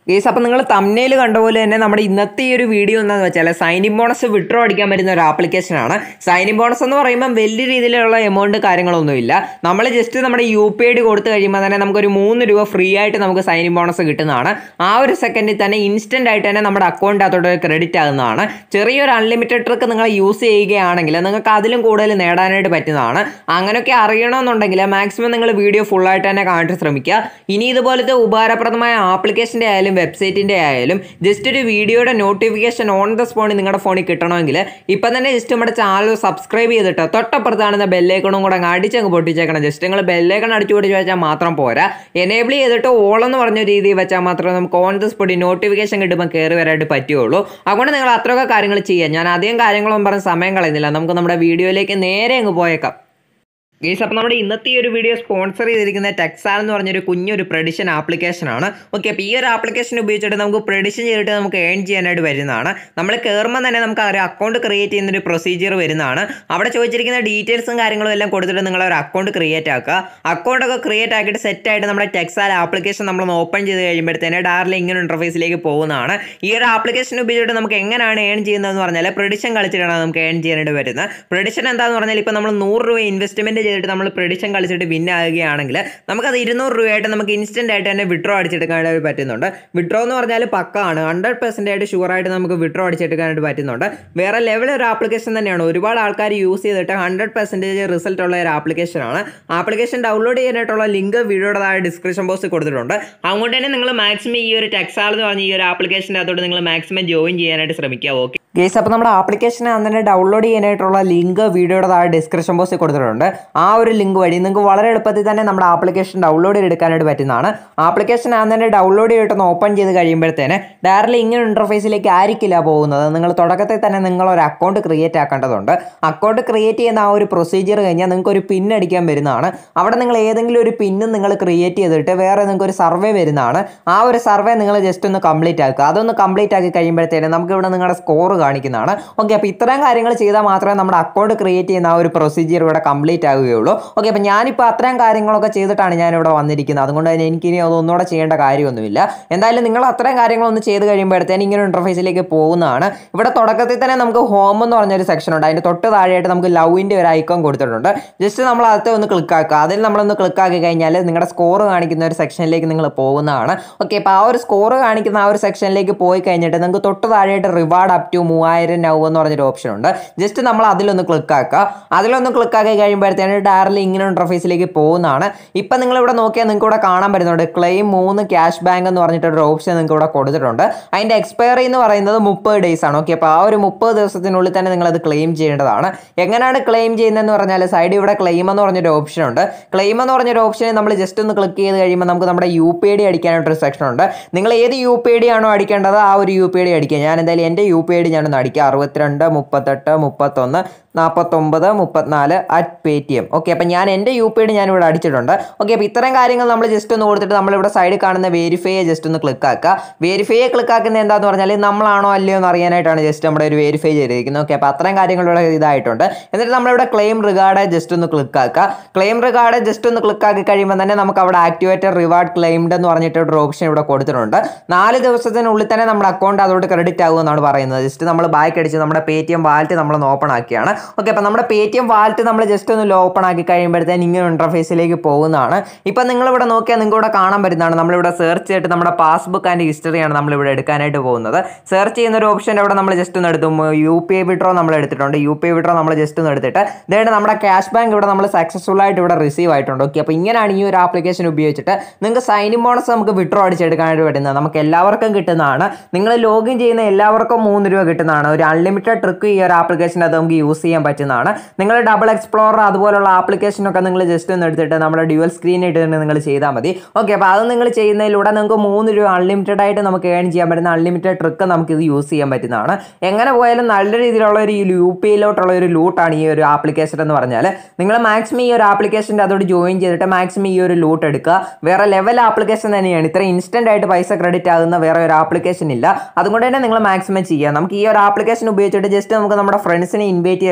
case അപ്പം നിങ്ങൾ തമ്നയിൽ കണ്ട പോലെ തന്നെ നമ്മുടെ ഇന്നത്തെ ഈ ഒരു വീഡിയോ എന്താണെന്ന് വെച്ചാൽ സൈൻ ഇൻ ബോണസ് വിഡ്രോ അടിക്കാൻ പറ്റുന്ന ഒരു ആപ്ലിക്കേഷനാണ് സൈൻ ഇൻ ബോണസ് എന്ന് പറയുമ്പോൾ വലിയ രീതിയിലുള്ള എമൗണ്ട് കാര്യങ്ങളൊന്നുമില്ല നമ്മൾ ജസ്റ്റ് നമ്മുടെ യു പി ഐ ഡി കൊടുത്തു കഴിയുമ്പോൾ തന്നെ നമുക്കൊരു മൂന്ന് രൂപ ഫ്രീ ആയിട്ട് നമുക്ക് സൈൻ ഇൻ ബോണസ് കിട്ടുന്നതാണ് ആ ഒരു സെക്കൻഡിൽ തന്നെ ഇൻസ്റ്റന്റ് ആയിട്ട് തന്നെ നമ്മുടെ അക്കൗണ്ട് അതോടെ ക്രെഡിറ്റ് ആകുന്നതാണ് ചെറിയൊരു അൺലിമിറ്റഡ് ട്രിക്ക് നിങ്ങൾ യൂസ് ചെയ്യുകയാണെങ്കിൽ നിങ്ങൾക്ക് അതിലും കൂടുതൽ നേടാനായിട്ട് പറ്റുന്നതാണ് അങ്ങനെയൊക്കെ അറിയണമെന്നുണ്ടെങ്കിൽ മാക്സിമം നിങ്ങൾ വീഡിയോ ഫുള്ളായിട്ട് തന്നെ കാണിച്ച് ശ്രമിക്കുക ഇനി ഇതുപോലത്തെ ഉപകാരപ്രദമായ ആപ്ലിക്കേഷൻ്റെ ആയാലും വെബ്സൈറ്റിൻ്റെ ആയാലും ജസ്റ്റ് ഒരു വീഡിയോയുടെ നോട്ടിഫിക്കേഷൻ ഓൺ ദ സ്പോണിൽ നിങ്ങളുടെ ഫോണിൽ കിട്ടണമെങ്കിൽ ഇപ്പം തന്നെ ജസ്റ്റ് നമ്മുടെ ചാനൽ സബ്സ്ക്രൈബ് ചെയ്തിട്ട് തൊട്ടപ്പുറത്താണെന്ന ബെല്ലേക്കണും കൂടെ അങ്ങ് അടിച്ചങ്ങ് പൊട്ടിച്ചേക്കണം ജസ്റ്റ് നിങ്ങൾ ബെല്ലേക്കൺ അടിച്ചു പൊട്ടിച്ച് വെച്ചാൽ മാത്രം പോരാ എനേബിൾ ചെയ്തിട്ട് ഓൾ എന്ന് പറഞ്ഞ രീതിയിൽ വെച്ചാൽ മാത്രമേ നമുക്ക് ഓൺ ദ സ്പോട്ടിൽ നോട്ടിഫിക്കേഷൻ കിട്ടുമ്പോൾ കയറി വരാനായിട്ട് പറ്റുകയുള്ളൂ അതുകൊണ്ട് നിങ്ങൾ അത്രയൊക്കെ കാര്യങ്ങൾ ചെയ്യാം ഞാൻ അധികം കാര്യങ്ങളൊന്നും പറഞ്ഞ് സമയം കളയുന്നില്ല നമുക്ക് നമ്മുടെ വീഡിയോയിലേക്ക് നേരെ അങ്ങ് പോയേക്കാം ഗേസ് അപ്പോൾ നമ്മുടെ ഇന്നത്തെ ഈ ഒരു വീഡിയോ സ്പോൺസർ ചെയ്തിരിക്കുന്ന ടെക്സാൽ എന്ന് പറഞ്ഞൊരു കുഞ്ഞൊരു പ്രഡിഷൻ ആപ്ലിക്കേഷനാണ് ഓക്കെ അപ്പോൾ ഈ ഒരു ആപ്ലിക്കേഷൻ ഉപയോഗിച്ചിട്ട് നമുക്ക് പ്രഡിഷൻ ചെയ്തിട്ട് നമുക്ക് ഏൺ ചെയ്യാനായിട്ട് വരുന്നതാണ് നമ്മൾ കയറുമ്പോൾ തന്നെ നമുക്ക് ഒരു അക്കൗണ്ട് ക്രിയേറ്റ് ചെയ്യുന്ന ഒരു പ്രൊസീജിയർ വരുന്നതാണ് അവിടെ ചോദിച്ചിരിക്കുന്ന ഡീറ്റെയിൽസും കാര്യങ്ങളും എല്ലാം കൊടുത്തിട്ട് നിങ്ങൾ ഒരു അക്കൗണ്ട് ക്രിയേറ്റ് ആക്കുക അക്കൗണ്ട് ഒക്കെ ക്രിയേറ്റ് ആക്കിയിട്ട് സെറ്റ് ആയിട്ട് നമ്മുടെ ടെക്സാൽ ആപ്ലിക്കേഷൻ നമ്മൾ ഓപ്പൺ ചെയ്ത് കഴിയുമ്പോഴത്തേന് ഡയറക്റ്റ് ഇങ്ങനെ ഇൻ്റർഫേസിലേക്ക് പോകുന്നതാണ് ഈ ഒരു ആപ്ലിക്കേഷൻ ഉപയോഗിച്ചിട്ട് നമുക്ക് എങ്ങനെയാണ് ഏൺ ചെയ്യുന്നതെന്ന് പറഞ്ഞാൽ പ്രഡിഷൻ കളിച്ചിട്ടാണ് നമുക്ക് ഏൺ ചെയ്യാനായിട്ട് വരുന്നത് പ്രഡിഷൻ എന്താണെന്ന് പറഞ്ഞാൽ ഇപ്പോൾ നമ്മൾ നൂറ് രൂപ ഇൻവെസ്റ്റ്മെൻറ്റ് ചെയ്തിട്ട് നമ്മൾ പ്രഡിഷൻ കളിച്ചിട്ട് വിൻ ആകുകയാണെങ്കിൽ നമുക്കത് ഇരുന്നൂറ് രൂപയായിട്ട് നമുക്ക് ഇൻസ്റ്റൻ്റ് ആയിട്ട് തന്നെ വിഡ്രോ അടിച്ചെടുക്കാനായിട്ട് പറ്റുന്നുണ്ട് വിഡ്രോ എന്ന് പറഞ്ഞാൽ പക്കാണ് ഹൺഡ്രഡ് പെർസെൻ്റ് ആയിട്ട് ഷുവർ ആയിട്ട് നമുക്ക് വിഡ്രോ അടിച്ചെടുക്കാനായിട്ട് പറ്റുന്നുണ്ട് വേറെ ലെവൽ ഒരു ആപ്ലിക്കേഷൻ തന്നെയാണ് ഒരുപാട് ആൾക്കാർ യൂസ് ചെയ്തിട്ട് ഹൺഡ്രഡ് പെർസെൻറ്റേജ് റിസൾട്ട് ഉള്ള ഒരു ആപ്ലിക്കേഷനാണ് ആപ്ലിക്കേഷൻ ഡൗൺലോഡ് ചെയ്യാനായിട്ടുള്ള ലിങ്ക് വീഡിയോയുടെ താഴെ ഡിസ്ക്രിപ്ഷൻ ബോക്സിൽ കൊടുത്തിട്ടുണ്ട് അതുകൊണ്ട് തന്നെ നിങ്ങൾ മാക്സിമം ഈ ഒരു ടെക്സാൾ എന്ന് പറഞ്ഞ ഈ ഒരു ആപ്ലിക്കേഷൻ്റെ അതോട് നിങ്ങൾ മാക്സിമം ജോയിൻ ചെയ്യാനായിട്ട് ശ്രമിക്കുക ഓക്കെ ഗേസ് അപ്പോൾ നമ്മുടെ ആപ്ലിക്കേഷൻ തന്നെ ഡൗൺലോഡ് ചെയ്യാനായിട്ടുള്ള ലിങ്ക് വീഡിയോയുടെ താഴെ ഡിസ്ക്രിപ്ഷൻ ബോക്സിൽ കൊടുത്തിട്ടുണ്ട് ആ ഒരു ലിങ്ക് വഴി നിങ്ങൾക്ക് വളരെ എളുപ്പത്തിൽ തന്നെ നമ്മുടെ ആപ്ലിക്കേഷൻ ഡൗൺലോഡ് ചെയ്തെടുക്കാനായിട്ട് പറ്റുന്നതാണ് ആപ്ലിക്കേഷൻ തന്നെ ഡൗൺലോഡ് ചെയ്തിട്ടൊന്ന് ഓപ്പൺ ചെയ്ത് കഴിയുമ്പോഴത്തേന് ഡയറക്റ്റ്ലി ഇങ്ങനെ ഇൻ്റർഫേസിലേക്ക് ആയിരിക്കില്ല പോകുന്നത് നിങ്ങൾ തുടക്കത്തിൽ തന്നെ നിങ്ങൾ ഒരു അക്കൗണ്ട് ക്രിയേറ്റ് ആക്കേണ്ടതുണ്ട് അക്കൗണ്ട് ക്രിയേറ്റ് ചെയ്യുന്ന ആ ഒരു പ്രൊസീജിയർ കഴിഞ്ഞാൽ നിങ്ങൾക്ക് ഒരു പിൻ അടിക്കാൻ വരുന്നതാണ് അവിടെ നിങ്ങൾ ഏതെങ്കിലും ഒരു പിന്നും നിങ്ങൾ ക്രിയേറ്റ് ചെയ്തിട്ട് വേറെ നിങ്ങൾക്ക് ഒരു സർവേ വരുന്നതാണ് ആ ഒരു സർവേ നിങ്ങൾ ജസ്റ്റ് ഒന്ന് കംപ്ലീറ്റ് ആക്കുക അതൊന്ന് കംപ്ലീറ്റ് ആക്കി കഴിയുമ്പോഴത്തേന് നമുക്ക് ഇവിടെ നിങ്ങളുടെ സ്കോർ കാണിക്കുന്നതാണ് ഓക്കെ അപ്പോൾ ഇത്രയും കാര്യങ്ങൾ ചെയ്താൽ മാത്രമേ നമ്മുടെ അക്കൗണ്ട് ക്രിയേറ്റ് ചെയ്യുന്ന ആ ഒരു പ്രൊസീജിയർ ഇവിടെ കംപ്ലീറ്റ് ആവുകയുള്ളൂ ഓക്കെ അപ്പോൾ ഞാനിപ്പോൾ അത്രയും കാര്യങ്ങളൊക്കെ ചെയ്തിട്ടാണ് ഞാൻ ഇവിടെ വന്നിരിക്കുന്നത് അതുകൊണ്ട് തന്നെ എനിക്കിനി അതൊന്നുകൂടെ ചെയ്യേണ്ട കാര്യമൊന്നുമില്ല എന്തായാലും നിങ്ങൾ അത്രയും കാര്യങ്ങളൊന്ന് ചെയ്ത് കഴിയുമ്പോഴത്തേന് ഇങ്ങനെ ഇൻ്റർഫേസിലേക്ക് പോകുന്നതാണ് ഇവിടെ തുടക്കത്തിൽ തന്നെ നമുക്ക് ഹോം എന്ന് പറഞ്ഞൊരു സെക്ഷൻ ഉണ്ട് അതിൻ്റെ തൊട്ട് താഴെയായിട്ട് നമുക്ക് ലവിൻ്റെ ഒരു ഐക്കൺ കൊടുത്തിട്ടുണ്ട് ജസ്റ്റ് നമ്മൾ അകത്തെ ഒന്ന് ക്ലിക്ക് ആക്കുക അതിൽ നമ്മളൊന്ന് ക്ലിക്ക് ആക്കി കഴിഞ്ഞാൽ നിങ്ങളുടെ സ്കോർ കാണിക്കുന്ന ഒരു സെക്ഷനിലേക്ക് നിങ്ങൾ പോകുന്നതാണ് ഓക്കെ അപ്പോൾ ആ ഒരു സ്കോർ കാണിക്കുന്ന ആ ഒരു സെക്ഷനിലേക്ക് പോയി കഴിഞ്ഞിട്ട് നിങ്ങൾക്ക് തൊട്ട് താഴെയായിട്ട് റിവാർഡ് അപ് ടു മൂവായിരം നൗ എന്ന് പറഞ്ഞൊരു ഓപ്ഷൻ ഉണ്ട് ജസ്റ്റ് നമ്മൾ അതിലൊന്ന് ക്ലിക്ക് ആക്കുക അതിലൊന്ന് ക്ലിക്ക് ആക്കി കഴിയുമ്പോഴത്തേന് ഡയറക്റ്റ്ലി ഇങ്ങനെ ഇൻ്റർഫേസിലേക്ക് പോകുന്നതാണ് ഇപ്പം നിങ്ങൾ ഇവിടെ നോക്കിയാൽ നിങ്ങൾക്ക് ഇവിടെ കാണാൻ പറ്റുന്നുണ്ട് ക്ലെയിം മൂന്ന് ക്യാഷ് ബാങ്ക് എന്ന് പറഞ്ഞിട്ടൊരു ഓപ്ഷൻ നിങ്ങൾക്ക് ഇവിടെ കൊടുത്തിട്ടുണ്ട് അതിൻ്റെ എക്സ്പയറി എന്ന് പറയുന്നത് മുപ്പത് ഡേയ്സ് ആണ് ഓക്കെ അപ്പോൾ ആ ഒരു മുപ്പത് ദിവസത്തിനുള്ളിൽ തന്നെ നിങ്ങൾ അത് ക്ലെയിം ചെയ്യേണ്ടതാണ് എങ്ങനെയാണ് ക്ലെയിം ചെയ്യുന്നതെന്ന് പറഞ്ഞാൽ സൈഡ് ഇവിടെ ക്ലെയിം എന്ന് പറഞ്ഞൊരു ഓപ്ഷൻ ഉണ്ട് ക്ലെയിം എന്ന് പറഞ്ഞൊരു ഓപ്ഷനെ നമ്മൾ ജസ്റ്റ് ഒന്ന് ക്ലിക്ക് ചെയ്ത് കഴിയുമ്പോൾ നമുക്ക് നമ്മുടെ യു പി ഐ ഡി അടിക്കാനായിട്ടൊരു സെക്ഷൻ ഉണ്ട് നിങ്ങൾ ഏത് യു പി ഐ ഡി ആണോ അടിക്കേണ്ടത് ആ ഒരു യു പി ഐ ഡി അടിക്കുക ഞാൻ എന്തായാലും എൻ്റെ യു പി ഐ ഡി ഞാനൊന്ന് അടിക്കുക അറുപത്തിരണ്ട് മുപ്പത്തെട്ട് മുപ്പത്തൊന്ന് നാൽപ്പത്തൊമ്പത് മുപ്പത്തിനാല് at Paytm okay അപ്പം ഞാൻ എൻ്റെ യു പി ഐ ഡി ഞാനിവിടെ അടിച്ചിട്ടുണ്ട് ഓക്കെ അപ്പോൾ ഇത്തരം കാര്യങ്ങൾ നമ്മൾ ജസ്റ്റ് ഒന്ന് കൊടുത്തിട്ട് നമ്മളിവിടെ സൈഡിൽ കാണുന്ന വെരിഫൈയെ ജസ്റ്റ് ഒന്ന് ക്ലിക്ക് ആക്കുക വെരിഫൈയെ ക്ലിക്ക് ആക്കുന്നത് എന്താണെന്ന് പറഞ്ഞാൽ നമ്മളാണോ അല്ലയോ എന്ന് അറിയാനായിട്ടാണ് ജസ്റ്റ് നമ്മുടെ ഒരു വെരിഫൈ ചെയ്തിരിക്കുന്നത് ഓക്കെ അപ്പോൾ അത്രയും കാര്യങ്ങളിവിടെ ഇതായിട്ടുണ്ട് എന്നിട്ട് നമ്മളിവിടെ ക്ലെയിം റിഗാർഡ് ജസ്റ്റ് ഒന്ന് ക്ലിക്ക് ആക്കുക ക്ലെയിം റിഗാർഡ് ജസ്റ്റ് ഒന്ന് ക്ലിക്ക് ആക്കി കഴിയുമ്പോൾ തന്നെ നമുക്ക് അവിടെ ആക്ടിവേറ്റഡ് റിവാർഡ് ക്ലെയിംഡ് എന്ന് പറഞ്ഞിട്ട് ഒരു ഓപ്ഷൻ ഇവിടെ കൊടുത്തിട്ടുണ്ട് നാല് ദിവസത്തിനുള്ളിൽ തന്നെ നമ്മുടെ അക്കൗണ്ട് അതോട്ട് ക്രെഡിറ്റ് ആകുമെന്നാണ് പറയുന്നത് ജസ്റ്റ് നമ്മൾ ബാക്ക് അടിച്ച് നമ്മുടെ പേ ടി എം വാലറ്റ് നമ്മൾ ഓപ്പൺ ആക്കിയാണ് ഓക്കെ അപ്പോൾ നമ്മുടെ പേ ടി എം വാലറ്റ് നമ്മൾ ജസ്റ്റ് ഒന്ന് ഓപ്പൺ ആക്കി കഴിയുമ്പോഴത്തേന് ഇങ്ങനെ ഇൻ്റർഫേസിലേക്ക് പോകുന്നതാണ് ഇപ്പം നിങ്ങളിവിടെ നോക്കിയാൽ നിങ്ങൾക്ക് ഇവിടെ കാണാൻ പറ്റുന്നതാണ് നമ്മളിവിടെ സെർച്ച് ചെയ്തിട്ട് നമ്മുടെ പാസ്ബുക്ക് ആൻഡ് ഹിസ്റ്ററിയാണ് നമ്മളിവിടെ എടുക്കാനായിട്ട് പോകുന്നത് സെർച്ച് ചെയ്യുന്ന ഒരു ഓപ്ഷൻ ഇവിടെ നമ്മൾ ജസ്റ്റ് ഒന്ന് എടുത്തു യു പി ഐ വിഡ്രോ നമ്മൾ എടുത്തിട്ടുണ്ട് യു പി ഐ വിഡ്രോ നമ്മൾ ജസ്റ്റ് ഒന്ന് എടുത്തിട്ട് ഇതായിട്ട് നമ്മുടെ ക്യാഷ് ബാങ്ക് ഇവിടെ നമ്മൾ സക്സസ്ഫുൾ ആയിട്ട് ഇവിടെ റിസീവ് ആയിട്ടുണ്ട് ഓക്കെ അപ്പോൾ ഇങ്ങനെയാണ് ഈ ഒരു ആപ്ലിക്കേഷൻ ഉപയോഗിച്ചിട്ട് നിങ്ങൾക്ക് സൈൻ ഇൻ ബോണസ് നമുക്ക് വിഡ്രോ അടിച്ചെടുക്കാനായിട്ട് പറ്റുന്നത് നമുക്ക് എല്ലാവർക്കും കിട്ടുന്നതാണ് നിങ്ങൾ ലോഗിൻ ചെയ്യുന്ന എല്ലാവർക്കും മൂന്ന് രൂപ കിട്ടുന്നതാണ് ഒരു അൺലിമിറ്റഡ് ട്രിക്ക് ഈ ഒരു ആപ്ലിക്കേഷൻ അത് നമുക്ക് യൂസ് ചെയ്യാൻ പറ്റുന്നതാണ് നിങ്ങൾ ഡബിൾ എക്സ്പ്ലോറർ അതുപോലുള്ള ആപ്ലിക്കേഷനൊക്കെ നിങ്ങൾ ജസ്റ്റ് ഒന്ന് എടുത്തിട്ട് നമ്മുടെ ഡ്യുവൽ സ്ക്രീൻ ഇട്ട് നിങ്ങൾ ചെയ്താൽ മതി ഓക്കെ അപ്പോൾ അത് നിങ്ങൾ ചെയ്യുന്നതിലൂടെ നിങ്ങൾക്ക് മൂന്ന് രൂപ അൺലിമിറ്റഡ് ആയിട്ട് നമുക്ക് ഏൺ ചെയ്യാൻ പറ്റുന്ന അൺലിമിറ്റഡ് ട്രിക്ക് നമുക്ക് ഇത് യൂസ് ചെയ്യാൻ പറ്റുന്നതാണ് എങ്ങനെ പോയാലും നല്ല രീതിയിലുള്ള ഒരു യു പി ഐയിലോട്ടുള്ള ഒരു ലൂട്ടാണ് ഈ ഒരു ആപ്ലിക്കേഷൻ എന്ന് പറഞ്ഞാൽ നിങ്ങൾ മാക്സിമം ഈ ഒരു ആപ്ലിക്കേഷൻ്റെ അതോട് ജോയിൻ ചെയ്തിട്ട് മാക്സിമം ഈ ഒരു ലൂട്ട് എടുക്കുക വേറെ ലെവൽ ആപ്ലിക്കേഷൻ തന്നെയാണ് ഇത്ര ഇൻസ്റ്റന്റ് ആയിട്ട് പൈസ ക്രെഡിറ്റ് ആകുന്ന വേറെ ഒരു ആപ്ലിക്കേഷൻ ഇല്ല അതുകൊണ്ട് തന്നെ നിങ്ങൾ മാക്സിമം ചെയ്യുക നമുക്ക് ഈ ഒരു ആപ്ലിക്കേഷൻ ഉപയോഗിച്ചിട്ട് ജസ്റ്റ് നമുക്ക് നമ്മുടെ ഫ്രണ്ട്സിനെ ഇൻവൈറ്റ് ചെയ്തിട്ട്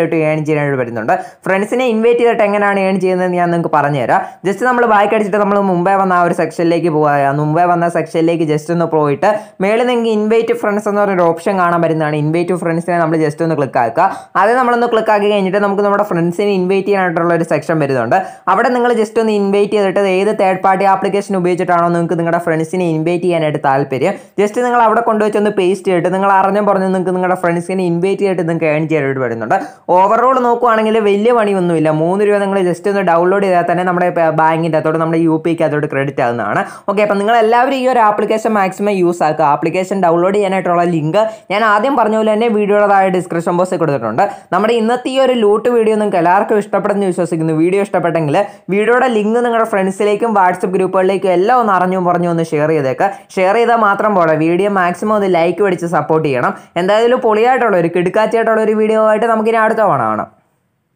ചെയ്തിട്ട് ഏൺ ചെയ്യാനായിട്ട് വരുന്നുണ്ട് ഫ്രണ്ട്സിനെ ഇൻവൈറ്റ് ചെയ്തിട്ട് എങ്ങനെയാണ് ഏൺ ചെയ്യുന്നത് ഞാൻ നിങ്ങൾക്ക് പറഞ്ഞുതരാം ജസ്റ്റ് നമ്മൾ ബാക്ക് അടിച്ചിട്ട് നമ്മൾ മുമ്പേ വന്ന ആ ഒരു സെക്ഷനിലേക്ക് പോകുക മുമ്പേ വന്ന സെക്ഷനിലേക്ക് ജസ്റ്റ് ഒന്ന് പോയിട്ട് മേളിൽ നിങ്ങൾക്ക് ഇൻവൈറ്റ് ഫ്രണ്ട്സ് എന്ന് പറഞ്ഞൊരു ഓപ്ഷൻ കാണാൻ പറ്റുന്നതാണ് ഇൻവൈറ്റ് ഫ്രണ്ട്സിനെ നമ്മൾ ജസ്റ്റ് ഒന്ന് ക്ലിക്ക് ആക്കുക അത് നമ്മളൊന്ന് ക്ലിക്ക് ആക്കി കഴിഞ്ഞിട്ട് നമുക്ക് നമ്മുടെ ഫ്രണ്ട്സിനെ ഇൻവൈറ്റ് ചെയ്യാനായിട്ടുള്ള ഒരു സെക്ഷൻ വരുന്നുണ്ട് അവിടെ നിങ്ങൾ ജസ്റ്റ് ഒന്ന് ഇൻവൈറ്റ് ചെയ്തിട്ട് ഏത് തേർഡ് പാർട്ടി ആപ്ലിക്കേഷൻ ഉപയോഗിച്ചിട്ടാണോ നിങ്ങൾക്ക് നിങ്ങളുടെ ഫ്രണ്ട്സിനെ ഇൻവൈറ്റ് ചെയ്യാനായിട്ട് താല്പര്യം ജസ്റ്റ് നിങ്ങൾ അവിടെ കൊണ്ടുവച്ച് ഒന്ന് പേസ്റ്റ് ചെയ്തിട്ട് നിങ്ങൾ അറിഞ്ഞ പറഞ്ഞു നിങ്ങൾക്ക് നിങ്ങളുടെ ഫ്രണ്ട്സിനെ ഇൻവൈറ്റ് ചെയ്തിട്ട് നിങ്ങൾക്ക് ഏൺ ചെയ്യാനായിട്ട് വരുന്നുണ്ട് ഓവറോൾ നോക്കുവാണെങ്കിൽ വലിയ പണിയൊന്നുമില്ല മൂന്ന് രൂപ നിങ്ങൾ ജസ്റ്റ് ഒന്ന് ഡൗൺലോഡ് ചെയ്താൽ തന്നെ നമ്മുടെ ബാങ്കിൻ്റെ അകത്തോട്ട് നമ്മുടെ യു പിക്ക് അകത്തോട്ട് ക്രെഡിറ്റ് ആകുന്നതാണ് ഓക്കെ അപ്പം നിങ്ങൾ എല്ലാവരും ഈ ഒരു ആപ്ലിക്കേഷൻ മാക്സിമം യൂസ് ആക്കുക ആപ്ലിക്കേഷൻ ഡൗൺലോഡ് ചെയ്യാനായിട്ടുള്ള ലിങ്ക് ഞാൻ ആദ്യം പറഞ്ഞ പോലെ തന്നെ വീഡിയോയുടെ താഴെ ഡിസ്ക്രിപ്ഷൻ ബോക്സിൽ കൊടുത്തിട്ടുണ്ട് നമ്മുടെ ഇന്നത്തെ ഈ ഒരു ലൂട്ട് വീഡിയോ നിങ്ങൾക്ക് എല്ലാവർക്കും ഇഷ്ടപ്പെടുന്നു വിശ്വസിക്കുന്നു വീഡിയോ ഇഷ്ടപ്പെട്ടെങ്കിൽ വീഡിയോയുടെ ലിങ്ക് നിങ്ങളുടെ ഫ്രണ്ട്സിലേക്കും വാട്സപ്പ് ഗ്രൂപ്പുകളിലേക്കും എല്ലാം ഒന്ന് അറിഞ്ഞും പറഞ്ഞു ഒന്ന് ഷെയർ ചെയ്തേക്കുക ഷെയർ ചെയ്താൽ മാത്രം പോരാ വീഡിയോ മാക്സിമം ഒന്ന് ലൈക്ക് മേടിച്ച് സപ്പോർട്ട് ചെയ്യണം എന്തായാലും പൊളിയായിട്ടുള്ള ഒരു കിടുക്കാച്ചായിട്ടുള്ള ഒരു വീഡിയോ ആയിട്ട് നമുക്കിനി അടുത്ത തവണ കാണാം